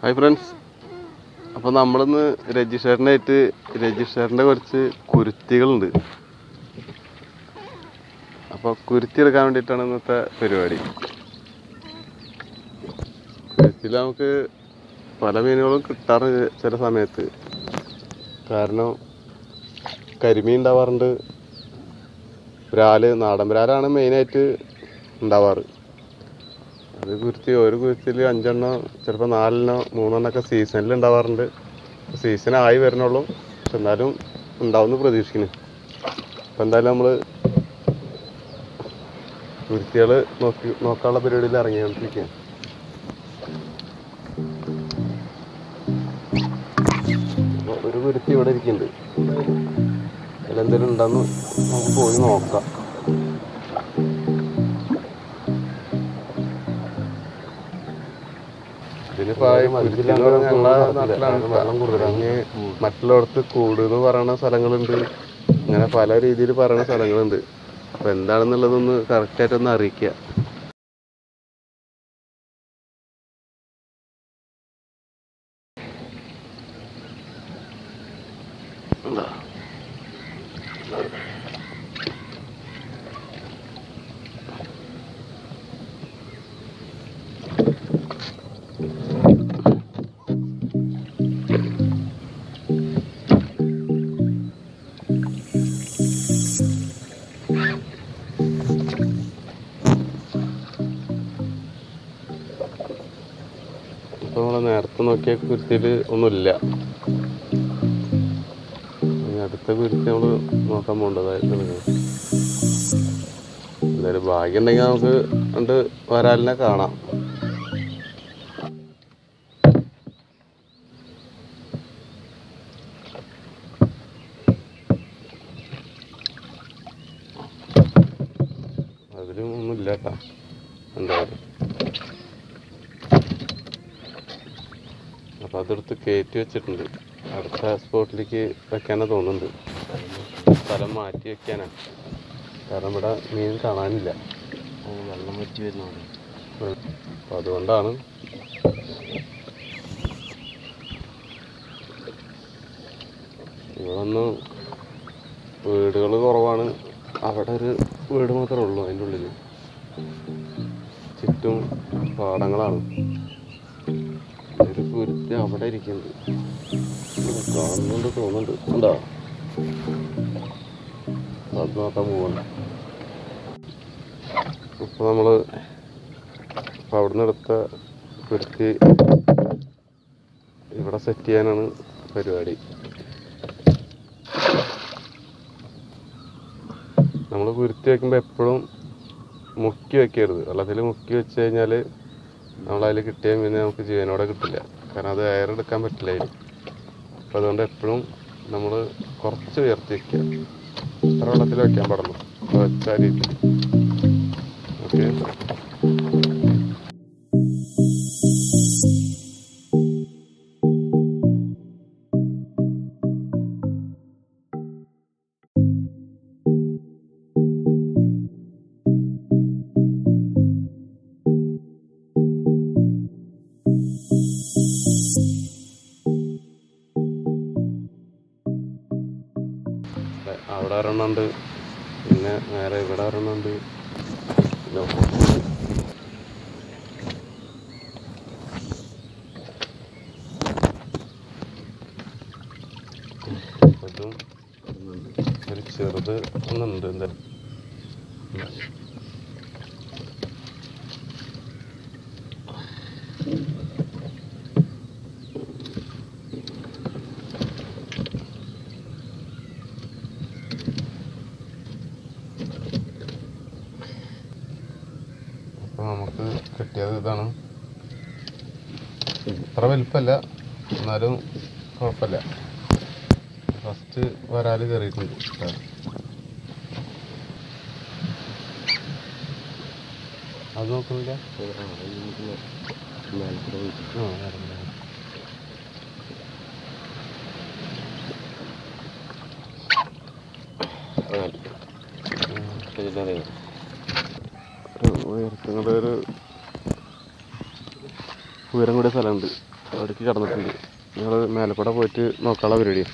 Hi friends അപ്പോൾ നമ്മളിന്ന് രജിസ്റ്ററിനായിട്ട് രജിസ്റ്ററിൻ്റെ കുറച്ച് കുരുത്തികളുണ്ട് അപ്പോൾ കുരുത്തി എടുക്കാൻ വേണ്ടിയിട്ടാണ് ഇന്നത്തെ പരിപാടി കുരുത്തിയിൽ നമുക്ക് പല മീനുകളും കിട്ടാറുണ്ട് ചില സമയത്ത് കാരണം കരിമീൻ ഉണ്ടാവാറുണ്ട് ബ്രാല് നാടൻ ബ്രാലാണ് മെയിനായിട്ട് ഉണ്ടാവാറ് അത് കുരുത്തി ഒരു കുരുത്തിയിൽ അഞ്ചെണ്ണം ചിലപ്പോൾ നാലെണ്ണം മൂന്നെണ്ണം ഒക്കെ സീസണിൽ ഉണ്ടാവാറുണ്ട് സീസൺ ആയി വരണുള്ളൂ പക്ഷെ എന്നാലും ഉണ്ടാവുമെന്ന് പ്രതീക്ഷിക്കുന്നു അപ്പം എന്തായാലും നമ്മൾ കുരുത്തികൾ നോക്കി നോക്കാനുള്ള പരിപാടിയിൽ ഇറങ്ങിക്കൊണ്ടിരിക്കുകയാണ് അപ്പോൾ ഒരു കുരുത്തി ഇവിടെ ഇരിക്കുന്നുണ്ട് അതിലെന്തെങ്കിലും ഉണ്ടെന്ന് നമുക്ക് പോയി നോക്കാം ഇതിനിപ്പോ ഈ കുരുത്തി എന്ന് പറഞ്ഞാൽ ഞങ്ങളെ നാട്ടിലാണ് വെള്ളം കൂടുതൽ അങ്ങ് മറ്റുള്ളവർക്ക് കൂട് എന്ന് പറയുന്ന സ്ഥലങ്ങളുണ്ട് അങ്ങനെ പല രീതിയിൽ പറയുന്ന സ്ഥലങ്ങളുണ്ട് അപ്പൊ എന്താണെന്നുള്ളതൊന്ന് കറക്റ്റ് ആയിട്ടൊന്ന് അറിയിക്കുക എന്താ ഇപ്പൊ നമ്മള് നേരത്തെ നോക്കിയ കുരുത്തിയിൽ ഒന്നുമില്ല ഇനി അടുത്ത കുരുത്തി നമ്മള് നോക്കാൻ പോകേണ്ടതായിട്ട് എന്തായാലും ഭാഗ്യം ഉണ്ടെങ്കിൽ നമുക്ക് കണ്ട് വരാലിനെ കാണാം അതിലും ഒന്നുമില്ല കേട്ടാ എന്തായാലും അപ്പൊ അതെടുത്ത് കയറ്റി വെച്ചിട്ടുണ്ട് അടുത്ത സ്പോട്ടിലേക്ക് വെക്കാനാ തോന്നുന്നുണ്ട് സ്ഥലം മാറ്റി വെക്കാനാ കാരണം ഇവിടെ മീൻ കാണാനില്ല വെള്ളം വറ്റി വരുന്നോണ്ട് അപ്പൊ അതുകൊണ്ടാണ് ഇവിടെ ഒന്ന് വീടുകൾ കുറവാണ് അവിടെ ഒരു വീട് മാത്രമേ ഉള്ളൂ അതിൻ്റെ ഉള്ളിൽ ചുറ്റും പാടങ്ങളാണ് ഒരു കുരുത്തി അവിടെ ഇരിക്കുന്നുണ്ട് ഇത് കാണുന്നുണ്ട് തോന്നുന്നുണ്ട് ഉണ്ടോ അത് നോക്കാൻ പോകണ്ട ഇപ്പൊ നമ്മള് ഇപ്പൊ അവിടുന്ന് എടുത്ത കുരുത്തി ഇവിടെ സെറ്റ് ചെയ്യാനാണ് പരിപാടി നമ്മൾ കുരുത്തി വെക്കുമ്പോൾ എപ്പോഴും മുക്കി വെക്കരുത് വെള്ളത്തിൽ മുക്കി വെച്ച് കഴിഞ്ഞാൽ നമ്മളതിൽ കിട്ടിയ മീനെ നമുക്ക് ജീവനോടെ കിട്ടില്ല കാരണം അത് എയർ എടുക്കാൻ പറ്റില്ല അതിൽ അപ്പോൾ അതുകൊണ്ട് എപ്പോഴും നമ്മൾ കുറച്ച് ഉയർത്തി വെക്കുക ഇത്ര വെള്ളത്തിൽ വെക്കാൻ പാടുള്ളൂ അപ്പോൾ വെച്ചാൽ രീതി ഓക്കെ അവിടെ ഒരെണ്ണമുണ്ട് പിന്നെ നേരെ ഇവിടെ ഒരെണ്ണമുണ്ട് പിന്നെ അതും ഒരു ചെറുത് ഒന്നുണ്ട് എന്തായാലും അപ്പോൾ നമുക്ക് കിട്ടിയത് ഇതാണ് അത്ര വലിപ്പമല്ല എന്നാലും കുഴപ്പമില്ല ഫസ്റ്റ് വരാൽ കയറിയിട്ടുണ്ട് ട്ടോ. അത് നോക്കുന്നില്ല ആ വേറെ ഒരു ഉയരത്തിനുള്ള ഒരു ഉയരം കൂടിയ സ്ഥലമുണ്ട് അവിടേക്ക് കിടന്നിട്ടുണ്ട് ഞങ്ങൾ മേലക്കൂടെ പോയിട്ട് നോക്കാനുള്ള പരിപാടിയാണ്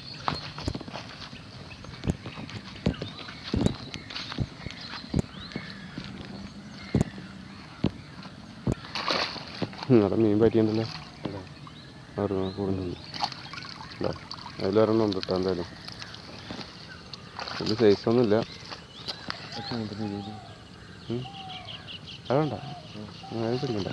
അവിടെ മീൻ പറ്റിയിട്ടുണ്ടല്ലോ അവിടെ കൂടുന്നുണ്ട് ഇതാ അതിലൊരെണ്ണം ഉണ്ട് കേട്ടോ എന്തായാലും വലിയ സൈസൊന്നുമില്ല ഉം. അത് വേണ്ട അത് പിടിക്കണ്ട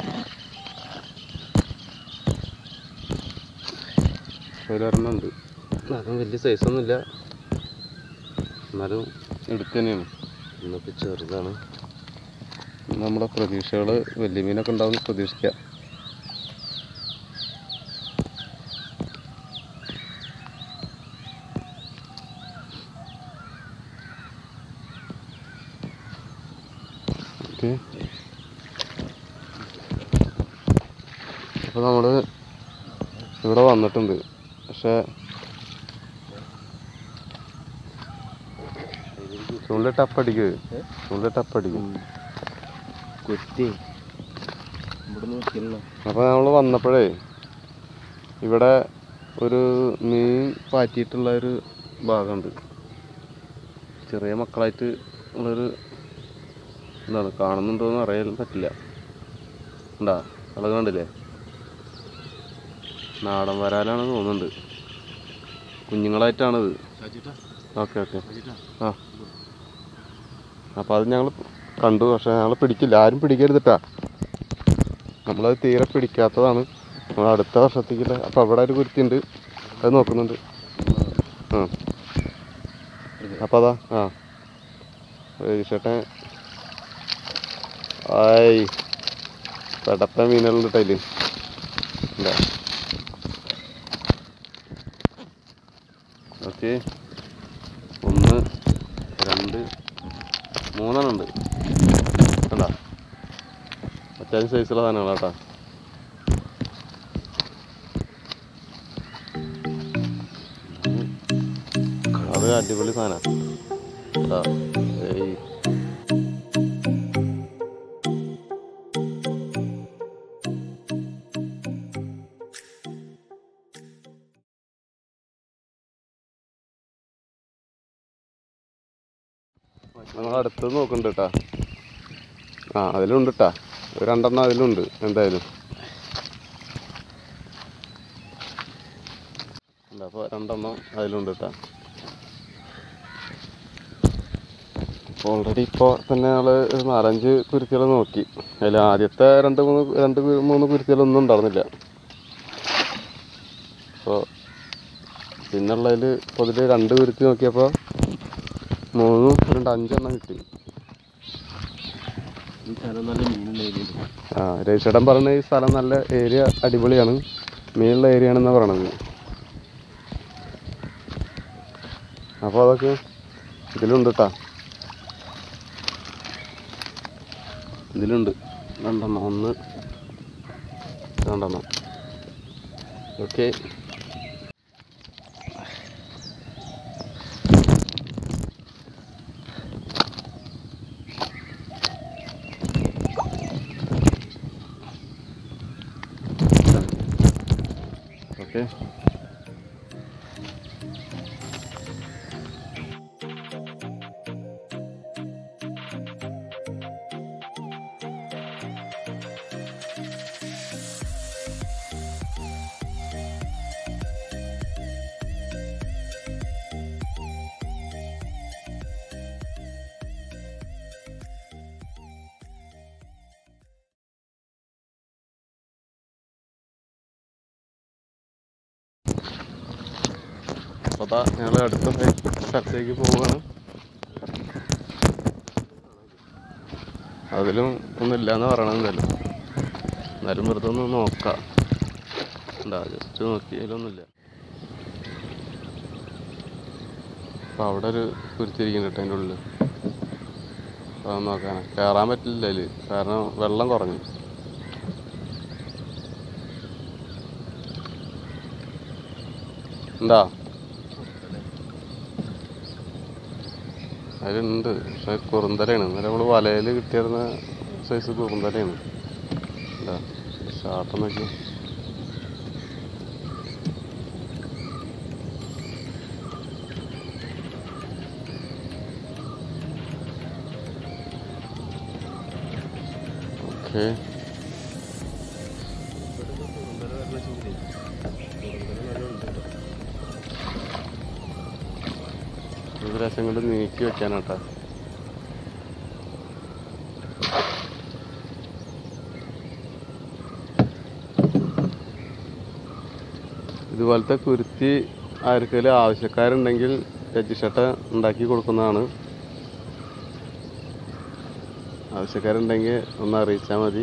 അതിലൊരെണ്ണം ഉണ്ട് അതും വലിയ സൈസൊന്നുമില്ല എന്നാലും എടുത്തു തന്നെയാണ് ഇന്നൊക്കെ ചെറുതാണ് നമ്മുടെ പ്രതീക്ഷകൾ വലിയ മീനൊക്കെ ഉണ്ടാവും പ്രതീക്ഷിക്കാം ഓക്കെ അപ്പോൾ നമ്മൾ ഇവിടെ വന്നിട്ടുണ്ട് പക്ഷേ ചൂണ്ട ടപ്പടിക്ക് ചൂണ്ട ടപ്പടിക്കും കൊത്തി ഇവിടെ നോക്കിയല്ലോ അപ്പോൾ നമ്മൾ വന്നപ്പോഴേ ഇവിടെ ഒരു മീൻ പാറ്റിയിട്ടുള്ള ഒരു ഭാഗമുണ്ട് ചെറിയ മക്കളായിട്ട് ഉള്ളൊരു എന്താണ് കാണുന്നുണ്ടോയെന്ന് അറിയാൻ പറ്റില്ല ഉണ്ടാ അളവ് കണ്ടില്ലേ നാടൻ വരാലാണ് തോന്നുന്നുണ്ട് കുഞ്ഞുങ്ങളായിട്ടാണിത് ഓക്കെ ഓക്കെ ആ അപ്പോൾ അത് ഞങ്ങൾ കണ്ടു പക്ഷേ ഞങ്ങൾ പിടിക്കില്ല ആരും പിടിക്കരുതിട്ടാ നമ്മളത് തീരെ പിടിക്കാത്തതാണ് നമ്മൾ അടുത്ത വർഷത്തേക്കില്ല അപ്പോൾ അവിടെ ഒരു കുരുത്തിയുണ്ട് അത് നോക്കുന്നുണ്ട് ആ അപ്പോൾ അതാ ആ ചേട്ടൻ ആയി പെടത്ത മീനുകളുണ്ട് ടൈല് ഇല്ല ഓക്കെ ഒന്ന് രണ്ട് മൂന്നെണ്ണം ഉണ്ട് കണ്ടാ അത്യാവശ്യം സൈസുള്ള സാധനങ്ങളാ കേട്ടോ അത് അടിപൊളി സാധനം കേട്ടോ ഏയ് നമ്മൾ അടുത്തത് നോക്കുന്നുണ്ട് കേട്ടാ ആ അതിലുണ്ട് കേട്ടാ ഒരു രണ്ടെണ്ണം അതിലുണ്ട് എന്തായാലും അപ്പോൾ രണ്ടെണ്ണം അതിലുണ്ട് കേട്ടാ അപ്പോൾ ഓൾറെഡി ഇപ്പോൾ തന്നെ ഞങ്ങൾ ഒരു നാലഞ്ച് കുരുത്തികൾ നോക്കി അതിൽ ആദ്യത്തെ രണ്ട് മൂന്ന് രണ്ട് കു- മൂന്ന് കുരുത്തികളൊന്നും ഉണ്ടായിരുന്നില്ല അപ്പോൾ പിന്നുള്ളതിൽ ഇപ്പോൾ ഇതിൽ രണ്ട് കുരുത്തി നോക്കിയപ്പോൾ മൂന്നും രണ്ട് അഞ്ചെണ്ണം കിട്ടി ഈ സ്ഥലം നല്ല മീനുള്ള ഏരിയ ആ രവിചേട്ടൻ പറഞ്ഞ ഈ സ്ഥലം നല്ല ഏരിയ അടിപൊളിയാണ് മീനുള്ള ഏരിയ ആണെന്നാണ് പറയണത് അപ്പോൾ അതൊക്കെ ഇതിലുണ്ട് കേട്ടാ ഇതിലുണ്ട് രണ്ടെണ്ണം ഒന്ന് രണ്ടെണ്ണം ഓക്കെ ഓക്കെ അപ്പോൾ അതാ ഞങ്ങൾ അടുത്ത സ്ഥലത്തേക്ക് പോവുകയാണ് അതിലും ഒന്നുമില്ല എന്ന് പറയണത് എന്തായാലും എന്നാലും വെറുതെ ഒന്ന് നോക്കാം ഉണ്ടാ ജസ്റ്റ് നോക്കിയാലൊന്നുമില്ല അപ്പോൾ അവിടെ ഒരു കുരുത്തിരിക്കുന്നുണ്ട് കേട്ടോ അതിൻ്റെ ഉള്ളിൽ അപ്പോൾ അത് നോക്കാനാ കയറാൻ പറ്റില്ല അതിൽ കാരണം വെള്ളം കുറഞ്ഞു ഉണ്ടാ അതിലുണ്ട് പക്ഷെ കുറുന്തലയാണ് ഇന്നലെ നമ്മൾ വലയിൽ കിട്ടിയിരുന്ന സൈസ് കുറുന്തലയാണ് എന്താ ഷാർട്ട് നോക്കി ഓക്കെ ഇത് രസം കൊണ്ട് നീക്കി വെക്കാനാട്ടാ ഇതുപോലത്തെ കുരുത്തി ആർക്കെങ്കിലും ആവശ്യക്കാരുണ്ടെങ്കിൽ രജിഷട്ട ഉണ്ടാക്കി കൊടുക്കുന്നതാണ് ആവശ്യക്കാരുണ്ടെങ്കിൽ ഒന്ന് അറിയിച്ചാൽ മതി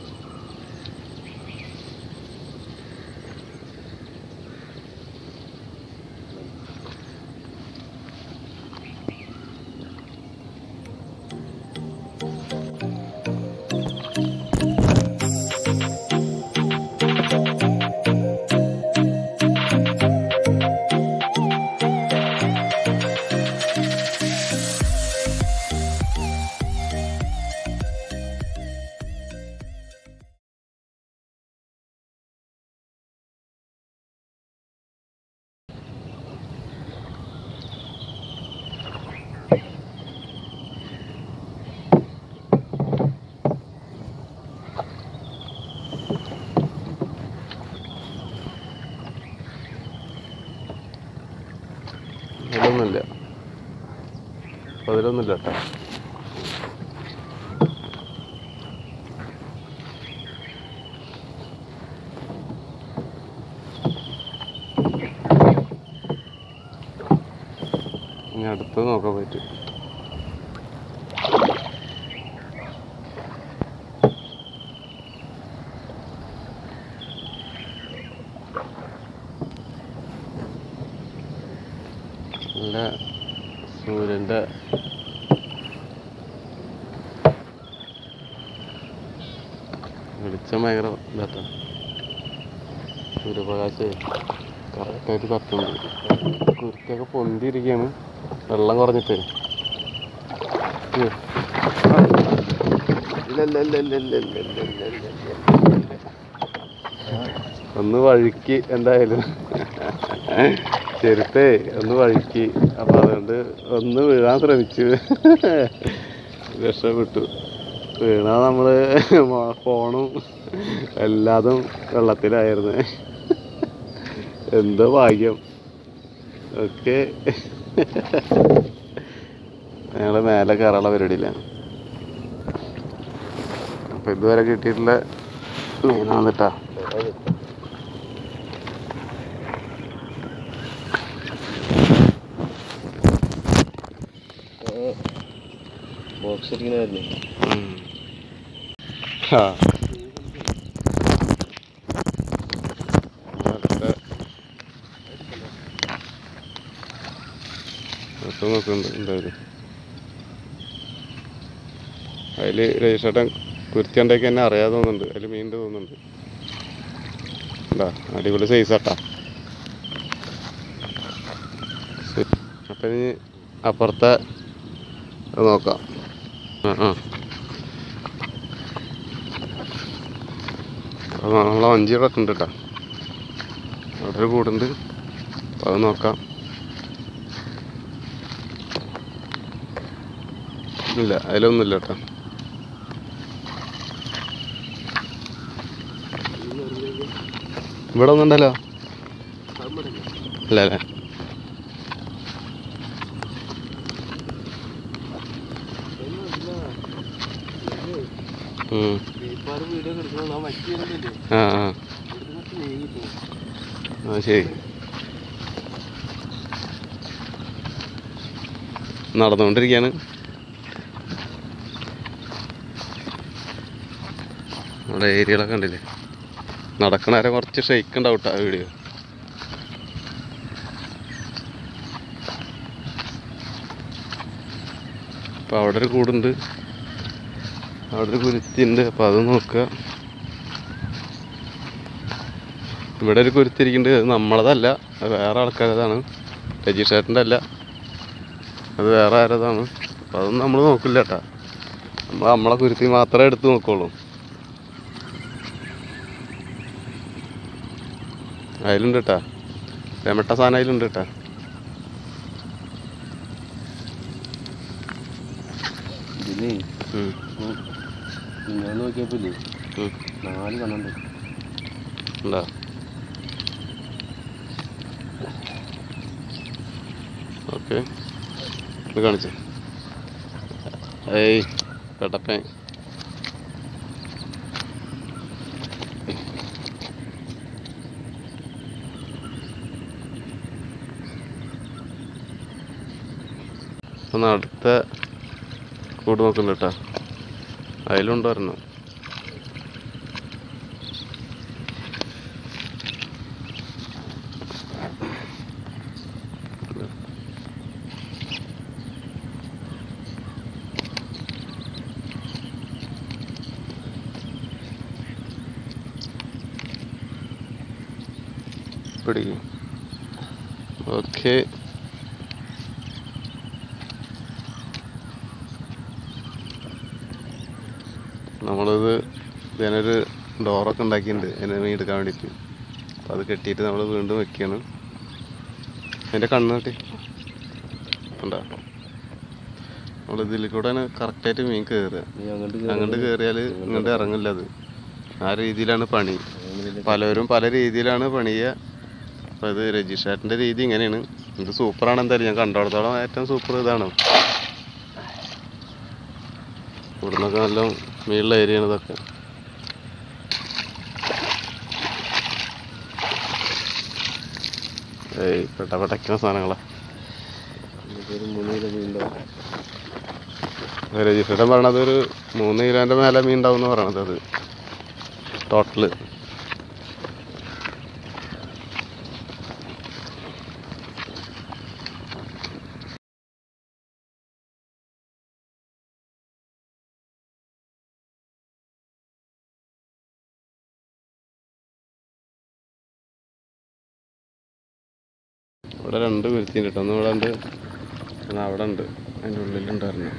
അതിലൊന്നുമില്ല അതിലൊന്നുമില്ല കേട്ടോ ഇനി അടുത്ത് നോക്കാൻ പറ്റും നല്ല സൂര്യൻ്റെ വെളിച്ചം ഭയങ്കര ഇതാട്ടോ സൂര്യപ്രകാശേ കറക്റ്റായിട്ട് തട്ടുന്നുണ്ട് കുരുത്തൊക്കെ പൊന്തിയിരിക്കുകയാണ് വെള്ളം കുറഞ്ഞിട്ടേ ഉയ്യോ. ഇല്ല, ഇല്ല, ഇല്ല, ഇല്ല, ഇല്ല, ഇല്ല, ഇല്ല, ഇല്ല, ഇല്ല, ഇല്ല. ഒന്ന് വഴുക്കി എന്തായാലും ചെരുപ്പേ ഒന്ന് വഴുക്കി അപ്പൊ അതുകൊണ്ട് ഒന്ന് വീഴാൻ ശ്രമിച്ചു രക്ഷപ്പെട്ടു വീണാ നമ്മള് മോ- ഫോണും എല്ലാതും വെള്ളത്തിലായിരുന്നു എന്തോ ഭാഗ്യം ഓക്കെ ഞങ്ങള് മേലെ കയറാനുള്ള പരിപാടിയിലാണ് അപ്പൊ ഇതുവരെ കിട്ടിയിട്ടുള്ള മീനാണ് കേട്ടാ ബോക്സ് അടിക്കണായിരുന്നു ഉം. ആ. അടുത്ത അടുത്ത നോക്കുന്നുണ്ട് എന്തായാലും അതിൽ രജിസ്റ്റേട്ടൻ കുരുത്തി ഉണ്ടാക്കി എന്നെ അറിയാതെ തോന്നുന്നുണ്ട് അതിൽ മീൻ തോന്നുന്നുണ്ട് എന്താ അടിപൊളി സൈസാട്ടാ അപ്പം ഇനി അപ്പുറത്തെ അത് നോക്കാം ആ ആ അത് നമ്മളെ വഞ്ചിയുടെ ഒക്കെ ഉണ്ട് കേട്ടോ അവിടെ ഒരു കൂടുണ്ട് അപ്പൊ അത് നോക്കാം ഇല്ല അതിലൊന്നുമില്ല കേട്ടോ ഇവിടെ ഒന്നുണ്ടല്ലോ ഇല്ല അല്ലേ ഉം. വീഡിയോ എടുക്കണം ആ വറ്റി വരുന്നില്ലേ ആ ആ ഇവിടുന്ന് നീങ്ങിപ്പോ ആ ശരി നടന്നുകൊണ്ടിരിക്കുകയാണ് നമ്മുടെ ഏരിയകളൊക്കെ കണ്ടില്ലേ നടക്കണ നേരം കുറച്ച് ഷെയ്ക്ക് ഉണ്ടാവും കേട്ടോ ആ വീഡിയോ അപ്പം അവിടെ ഒരു കൂടുണ്ട് അവിടെ ഒരു കുരുത്തിണ്ട് അപ്പം അത് നോക്കുക ഇവിടെ ഒരു കുരുത്തിരിക്കുന്നുണ്ട് അത് നമ്മളതല്ല അത് വേറെ ആൾക്കാരതാണ് രജിസ്റ്റേറിൻ്റെ അല്ല അത് വേറെ ആരതാണ് അപ്പം അതൊന്നും നമ്മൾ നോക്കില്ല കേട്ടാ നമ്മൾ നമ്മളെ കുരുത്തി മാത്രമേ എടുത്ത് നോക്കുള്ളൂ അതിലുണ്ട് കേട്ടാ രമട്ട സാധനം അതിലുണ്ട് കേട്ടാ ഇതിന് ഉം. ഞാൻ നോക്കിയപ്പോ ഇല്ലേ ഉം. നാല് കണ്ണുണ്ട് ഉണ്ടോ ഓക്കെ ഇത് കാണിച്ചു ഏയ് പെട്ടപ്പേ ഒന്ന് അടുത്ത കൂട് നോക്കണ്ട കേട്ടോ അതിലുണ്ട് ഒരെണ്ണം പിടിക്കും ഓക്കെ നമ്മളിത് ഇതിനൊരു ഡോറൊക്കെ ഉണ്ടാക്കിയിട്ടുണ്ട് അതിനെ മീൻ എടുക്കാൻ വേണ്ടിയിട്ട് അപ്പോൾ അത് കെട്ടിയിട്ട് നമ്മൾ വീണ്ടും വെക്കുകയാണ് അതിൻ്റെ കണ്ണ് കെട്ടി ഉണ്ടോ നമ്മൾ ഇതിൽ കൂടെ കറക്റ്റായിട്ട് മീൻ കയറുക നീ അങ്ങോട്ട് അങ്ങോട്ട് കയറിയാൽ ഇങ്ങോട്ട് ഇറങ്ങില്ല അത് ആ രീതിയിലാണ് പണി കേറി പലരും പല രീതിയിലാണ് പണി ചെയ്യുക അപ്പോൾ ഇത് രജിസ്ട്രേറ്റിൻ്റെ രീതി ഇങ്ങനെയാണ് ഇത് സൂപ്പറാണ് എന്തായാലും ഞാൻ കണ്ടോടത്തോളം ഏറ്റവും സൂപ്പർ ഇതാണ് ഇവിടുന്നൊക്കെ നല്ല മീനുള്ള ഏരിയയാണ് ഇതൊക്കെ ഏയ് പെട്ട പെട്ടയ്ക്കുന്ന സാധനങ്ങളാ ഒരു മൂന്ന് കിലോ മീൻ ഉണ്ടാവും രജിസ്ട്രേഷൻ പറയണത് ഒരു മൂന്ന് കിലോൻ്റെ മേലെ മീൻ ഉണ്ടാവും എന്ന് പറയണത് അത് ടോട്ടല് ഇവിടെ രണ്ട് കുരുത്തിണ്ട് കേട്ടോ ഒന്ന് ഇവിടെ ഉണ്ട് ഒന്ന് അവിടെ ഉണ്ട് അതിൻ്റെ ഉള്ളിലുണ്ടായിരുന്നു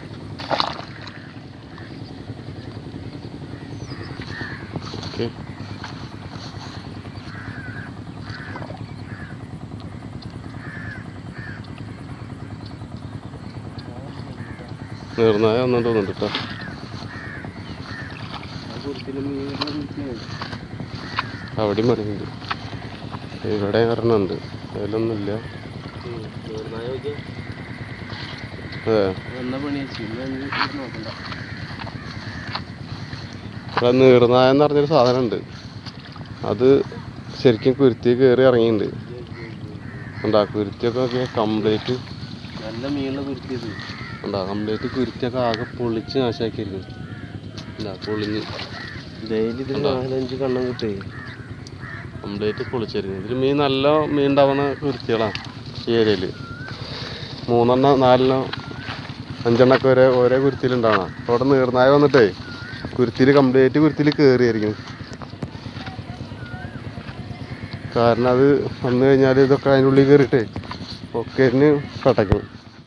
ഓക്കെ നീർനായ ഒന്നും തോന്നുന്നുണ്ട് കേട്ടോ ആ കുറിച്ചില് മീനുകളെ കുറിച്ച് അവിടെയും പറയുന്നുണ്ട് ഇവിടെ ഒരെണ്ണമുണ്ട് അതിലൊന്നുമില്ല ചെറുനായ നോക്കിയാ അതെ എന്നാ പണി വെച്ചു ഇന്ന് ഇത് നോക്കണ്ട ഇവിടെ നീർനായ എന്ന് പറഞ്ഞൊരു സാധനം ഉണ്ട് അത് ശരിക്കും കുരുത്തി കയറി ഇറങ്ങിയിട്ടുണ്ട് ഉണ്ടാ കുരുത്തിയൊക്കെ നോക്കിയാൽ കംപ്ലീറ്റ് നല്ല മീനിനെ കുരുത്തിയത് ഉണ്ടാ കംപ്ലീറ്റ് കുരുത്തിയൊക്കെ ആകെ പൊളിച്ച് നാശാക്കിയിരുന്നു ഉണ്ടാ പൊളിഞ്ഞ് ഡെയിലി ഇതിൽ ഉണ്ടോ? നാലഞ്ച് കണ്ണം കിട്ടേ കംപ്ലീറ്റ് പൊളിച്ചായിരുന്നു ഇതിൽ മീൻ നല്ല മീൻ ഉണ്ടാവുന്ന കുരുത്തികളാണ് ഈ ഏരിയയിൽ മൂന്നെണ്ണം നാലെണ്ണം അഞ്ചെണ്ണൊക്കെ ഒരേ ഒരേ കുരുത്തിയിൽ ഉണ്ടാവണം അപ്പോൾ അവിടെ നീർനായ വന്നിട്ടേ കുരുത്തിയിൽ കംപ്ലീറ്റ് കുരുത്തിയിൽ കയറിയായിരിക്കും കാരണം അത് വന്നു കഴിഞ്ഞാൽ ഇതൊക്കെ അതിൻ്റെ ഉള്ളിൽ കയറിയിട്ടേ ഒക്കേരിന് കട്ടയ്ക്കും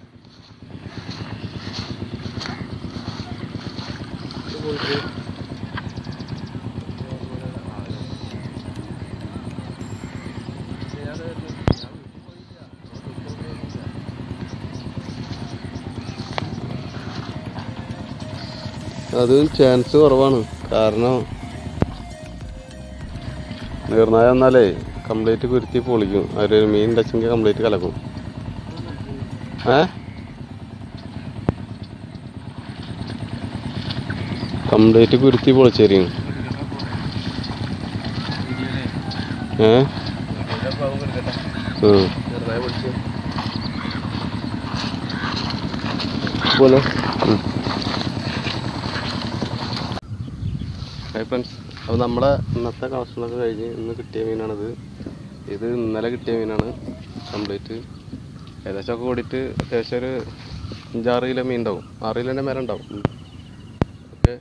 അത് ചാൻസ് കുറവാണ് കാരണം നീർനായ വന്നാലേ കംപ്ലീറ്റ് കുരുത്തി പൊളിക്കും അവരൊരു മീൻ ടച്ചെങ്കിൽ കംപ്ലീറ്റ് കലക്കും ഏ കംപ്ലീറ്റ് കുരുത്തി പൊളിച്ചായിരിക്കും ഏ ഉം. ചെറുതായി പൊടിച്ച് പോലെ ഹായ് ഫ്രണ്ട്സ് അപ്പോൾ നമ്മുടെ ഇന്നത്തെ കളക്ഷനൊക്കെ കഴിഞ്ഞ് ഇന്ന് കിട്ടിയ മീനാണിത് ഇത് ഇന്നലെ കിട്ടിയ മീനാണ് കംപ്ലീറ്റ് ഏകദേശം ഒക്കെ കൂടിയിട്ട് അത്യാവശ്യം ഒരു അഞ്ചാറ് കിലോ മീൻ ഉണ്ടാവും ആറ് കിലോൻ്റെ മേലെ ഉണ്ടാവും ഓക്കെ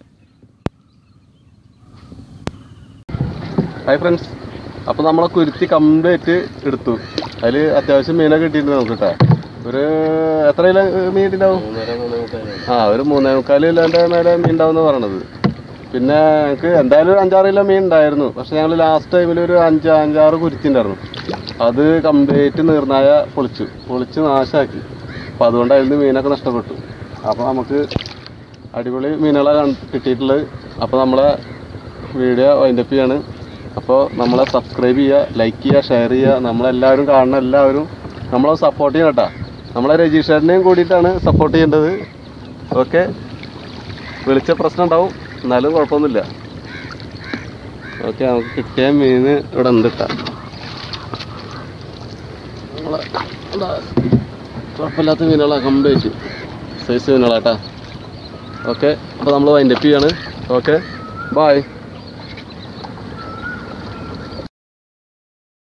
ഹായ് ഫ്രണ്ട്സ് അപ്പോൾ നമ്മളെ കുരുത്തി കംപ്ലീറ്റ് എടുത്തു അതിൽ അത്യാവശ്യം മീനൊക്കെ കിട്ടിയിട്ടുണ്ട് നമുക്ക് കേട്ടോ ഒരു എത്ര കിലോ മീൻ കിട്ടിയിട്ടുണ്ടാവും മൂന്നര മൂന്നേ മുക്കാലായി ആ ഒരു മൂന്നേ മുക്കാൽ കിലോൻ്റെ മേലെ മീൻ ഉണ്ടാവുമെന്ന് പറയണത് പിന്നെ ഞങ്ങൾക്ക് എന്തായാലും ഒരു അഞ്ചാറ് കിലോ മീൻ ഉണ്ടായിരുന്നു പക്ഷെ ഞങ്ങൾ ലാസ്റ്റ് ടൈമിൽ ഒരു അഞ്ച് അഞ്ചാറ് കുരുത്തി ഉണ്ടായിരുന്നു അത് കംപ്ലീറ്റ് നീർനായ പൊളിച്ചു പൊളിച്ച് നാശാക്കി അപ്പോൾ അതുകൊണ്ട് അതിൽ നിന്ന് മീനൊക്കെ നഷ്ടപ്പെട്ടു അപ്പോൾ നമുക്ക് അടിപൊളി മീനുകളാണ് കണ്ട് കിട്ടിയിട്ടുള്ളത് അപ്പോൾ നമ്മളെ വീഡിയോ വൈൻഡപ്പ് ചെയ്യാണ് അപ്പോൾ നമ്മളെ സബ്സ്ക്രൈബ് ചെയ്യുക ലൈക്ക് ചെയ്യുക ഷെയർ ചെയ്യുക നമ്മളെല്ലാവരും കാണുന്ന എല്ലാവരും നമ്മളെ സപ്പോർട്ട് ചെയ്യണം കേട്ടോ നമ്മളെ രജിസ്റ്ററിനെയും കൂടിയിട്ടാണ് സപ്പോർട്ട് ചെയ്യേണ്ടത് ഓക്കെ വിളിച്ച പ്രശ്നം ഉണ്ടാവും എന്നാലും കുഴപ്പമൊന്നുമില്ല ഓക്കെ നമുക്ക് കിട്ടിയ മീൻ ഇവിടെ ഉണ്ട് കേട്ടോ നമ്മളെ എന്താ കുഴപ്പമില്ലാത്ത മീനുകളാണ് കംപ്ലീറ്റ് സൈസ് മീനുകളാട്ടാ ഓക്കെ അപ്പോൾ നമ്മൾ വൈൻഡപ്പ് ചെയ്യാണ് ഓക്കെ ബായ്